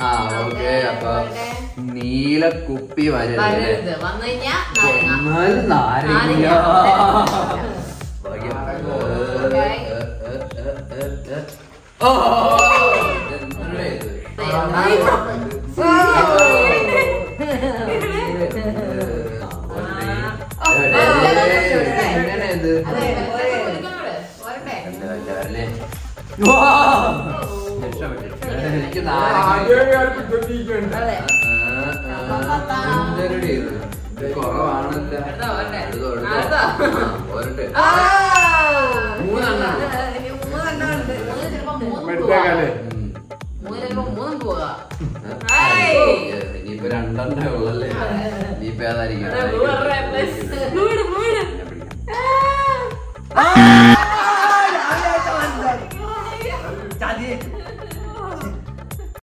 ആ ഓക്കെ അപ്പൊ നീല കുപ്പി വരരുത് വരരുത് വന്നു കഴിഞ്ഞാ നാരങ്ങ എന്നാലും നാരങ്ങ ഭാഗ്യം. Okay. ഏ, ഏ, ഏ, ഏ, ഏ. ഓ ഇതെന്തുടെ ഇത്? എങ്ങനെ ഇത് അതെ, കുടിക്കണോട്. പോരട്ടെ. അല്ല, അല്ല, അല്ലേ? വാ! രക്ഷപ്പെട്ടു. എനിക്ക് നാരങ്ങ അതെ. എന്തൊരു ഇത്? ഇത് കുറവാണല്ലോ. എടുത്തോ, പോരട്ടെ. എടുത്തോ, എടുത്തോ. അടുത്തോ. ആ, പോരട്ടെ. ആ! മൂന്നെണ്ണം. ഇനി മൂന്നെണ്ണം ഉണ്ട്. മൂന്ന് ചിലപ്പോ മൂന്നും മെടുത്തേക്കാല്ലേ? പോവാം. ഉം. മൂന്ന് ചിലപ്പോ മൂന്നും പോകാം ആ, ഹായ്. ഇനിയിപ്പോ രണ്ടെണ്ണേ ഉള്ളല്ലേ ഇനിയിപ്പോ ഏതായിരിക്കും അതെ, blue red plus. Blue red, blue red. എന്നെ പിടിക്കാം. ആ!